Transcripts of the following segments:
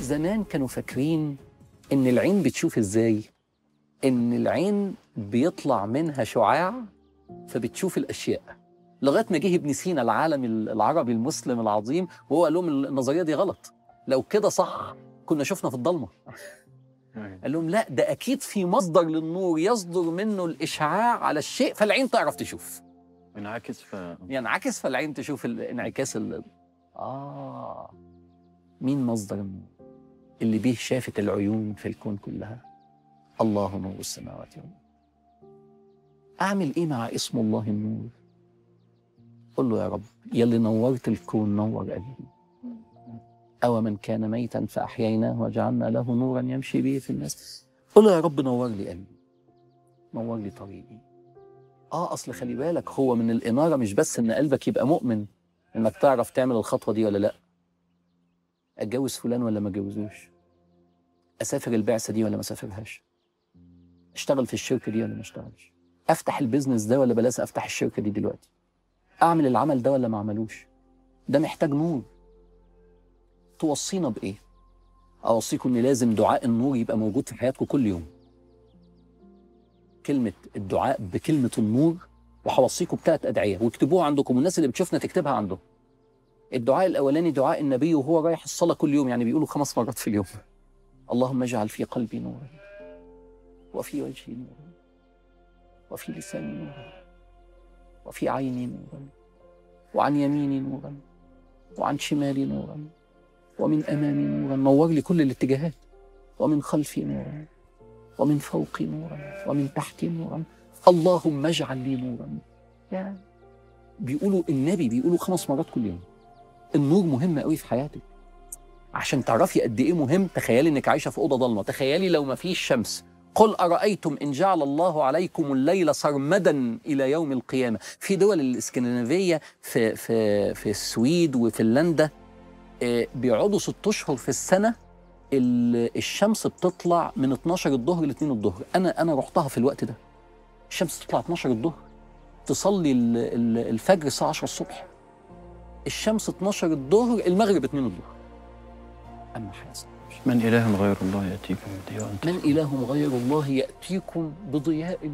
زمان كانوا فاكرين ان العين بتشوف ازاي ان العين بيطلع منها شعاع فبتشوف الاشياء لغايه ما جه ابن سينا العالم العربي المسلم العظيم وهو قال لهم النظريه دي غلط لو كده صح كنا شفنا في الضلمه قال لهم لا ده اكيد في مصدر للنور يصدر منه الاشعاع على الشيء فالعين تعرف تشوف ينعكس ف ينعكس فالعين تشوف الانعكاس ال... اه مين مصدر النور اللي به شافت العيون في الكون كلها الله نور السماوات والارض اعمل ايه مع اسم الله النور قل له يا رب يلي نورت الكون نور قلبي أو من كان ميتا فأحييناه وجعلنا له نورا يمشي به في الناس قل له يا رب نور لي قلبي نور لي طريقي اه اصل خلي بالك هو من الاناره مش بس ان قلبك يبقى مؤمن انك تعرف تعمل الخطوه دي ولا لا اتجوز فلان ولا ما اتجوزوش اسافر البعثه دي ولا ما اسافرهاش اشتغل في الشركه دي ولا ما اشتغلش افتح البيزنس ده ولا بلاش افتح الشركه دي دلوقتي اعمل العمل ده ولا ما اعملوش ده محتاج نور توصينا بايه اوصيكم ان لازم دعاء النور يبقى موجود في حياتكم كل يوم كلمه الدعاء بكلمه النور وهوصيكم بثلاث ادعيه واكتبوها عندكم والناس اللي بتشوفنا تكتبها عندهم الدعاء الاولاني دعاء النبي وهو رايح الصلاه كل يوم يعني بيقولوا خمس مرات في اليوم اللهم اجعل في قلبي نورا وفي وجهي نورا وفي لساني نورا وفي عيني نورا وعن يميني نورا وعن شمالي نورا ومن امامي نورا نور لي كل الاتجاهات ومن خلفي نورا ومن فوقي نورا ومن تحتي نورا اللهم اجعل لي نورا يا بيقولوا النبي بيقولوا خمس مرات كل يوم النور مهم قوي في حياتك عشان تعرفي قد ايه مهم تخيلي انك عايشه في اوضه ضلمه تخيلي لو ما فيش شمس قل ارايتم ان جعل الله عليكم الليل سرمدا الى يوم القيامه في دول الاسكندنافيه في في في السويد وفنلندا آه، بيقعدوا ست اشهر في السنه ال- الشمس بتطلع من 12 الظهر ل 2 الظهر انا انا رحتها في الوقت ده الشمس تطلع 12 الظهر تصلي ال- ال- الفجر الساعه 10 الصبح الشمس 12 الظهر المغرب 2 الظهر اما حيحصل من إله غير الله يأتيكم بضياء من إله غير الله يأتيكم بضياء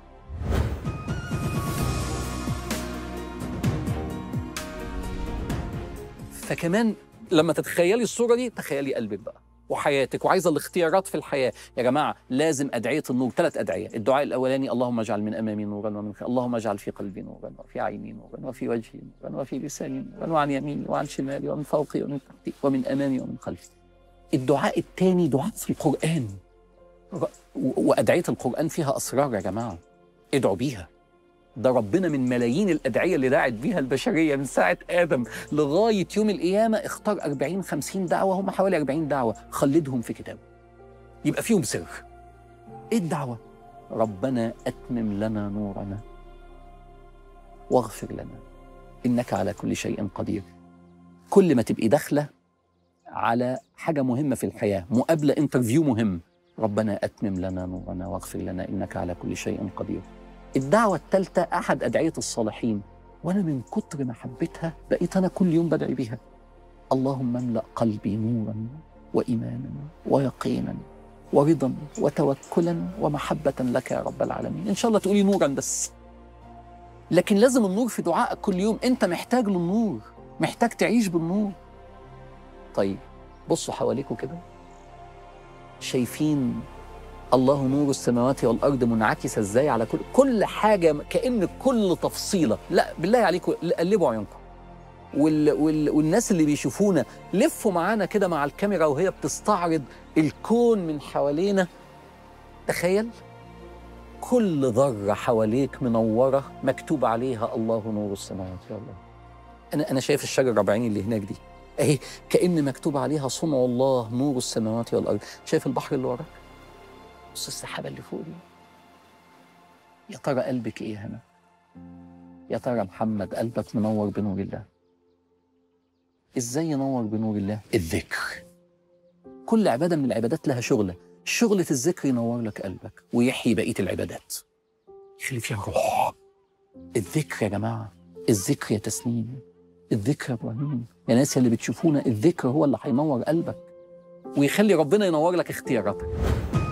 فكمان لما تتخيلي الصورة دي تخيلي قلبك بقى وحياتك وعايزه الاختيارات في الحياه يا جماعه لازم ادعيه النور ثلاث ادعيه الدعاء الاولاني اللهم اجعل من امامي نورا ومن خلفي اللهم اجعل في قلبي نورا وفي عيني نورا وفي وجهي نورا وفي لساني نورا وعن يميني وعن شمالي ومن فوقي ومن تحتي ومن امامي ومن خلفي الدعاء الثاني دعاء في القرآن ر- و- وأدعية القرآن فيها أسرار يا جماعة ادعوا بيها ده ربنا من ملايين الأدعية اللي دعت بيها البشرية من ساعة آدم لغاية يوم القيامة اختار 40 50 دعوة هم حوالي 40 دعوة خلدهم في كتابه يبقى فيهم سر إيه الدعوة؟ ربنا أتمم لنا نورنا واغفر لنا إنك على كل شيء قدير كل ما تبقي داخلة على حاجة مهمة في الحياة مقابلة انترفيو مهم ربنا أتمم لنا نورنا واغفر لنا إنك على كل شيء قدير الدعوة الثالثة أحد أدعية الصالحين وأنا من كتر ما حبيتها بقيت أنا كل يوم بدعي بيها اللهم املأ قلبي نورا وإيمانا ويقينا ورضا وتوكلا ومحبة لك يا رب العالمين إن شاء الله تقولي نورا بس لكن لازم النور في دعائك كل يوم أنت محتاج للنور محتاج تعيش بالنور طيب بصوا حواليكوا كده شايفين الله نور السماوات والارض منعكسه ازاي على كل كل حاجه كان كل تفصيله لا بالله عليكم قلبوا عيونكم وال وال والناس اللي بيشوفونا لفوا معانا كده مع الكاميرا وهي بتستعرض الكون من حوالينا تخيل كل ذره حواليك منوره مكتوب عليها الله نور السماوات والارض انا انا شايف الشجره الربعين اللي هناك دي اهي كأن مكتوب عليها صنع الله نور السماوات والأرض شايف البحر اللي وراك بص السحابة اللي فوق دي يا ترى قلبك ايه هنا يا ترى محمد قلبك منور بنور الله ازاي ينور بنور الله الذكر كل عبادة من العبادات لها شغلة شغلة الذكر ينور لك قلبك ويحيي بقية العبادات يخلي فيها روح الذكر يا جماعة الذكر يا تسنيم الذكر يا ابراهيم يا ناس اللي بتشوفونا الذكر هو اللي هينور قلبك ويخلي ربنا ينور لك اختياراتك